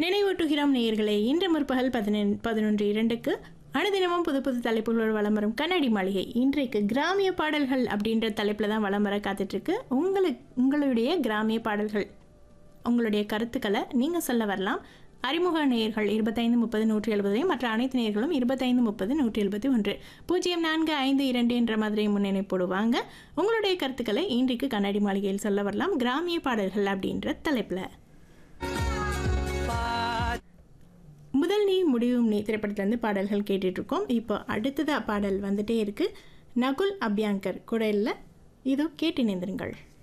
நினைவூட்டுகிறோம் நேயர்களே இன்று முற்பகல் பதினெண் பதினொன்று இரண்டுக்கு அனுதினமும் புது புது தலைப்புகளோடு வலம் வரும் கண்ணாடி மாளிகை இன்றைக்கு கிராமிய பாடல்கள் அப்படின்ற தலைப்பில் தான் வலம் வர காத்துட்ருக்கு உங்களுக்கு உங்களுடைய கிராமிய பாடல்கள் உங்களுடைய கருத்துக்களை நீங்கள் சொல்ல வரலாம் அறிமுக நேயர்கள் இருபத்தைந்து முப்பது நூற்றி எழுபதையும் மற்ற அனைத்து நேயர்களும் இருபத்தைந்து முப்பது நூற்றி எழுபத்தி ஒன்று பூஜ்ஜியம் நான்கு ஐந்து இரண்டு என்ற மாதிரி முன்னிணைப்போடு வாங்க உங்களுடைய கருத்துக்களை இன்றைக்கு கண்ணாடி மாளிகையில் சொல்ல வரலாம் கிராமிய பாடல்கள் அப்படின்ற தலைப்பில் முதல் நீ முடிவும் நீ திரைப்படத்துலேருந்து பாடல்கள் கேட்டுட்டு இருக்கோம் இப்போ அடுத்ததாக பாடல் வந்துட்டே இருக்கு நகுல் அபியாங்கர் குரலில் இதோ கேட்டு நேர்ந்திருங்கள்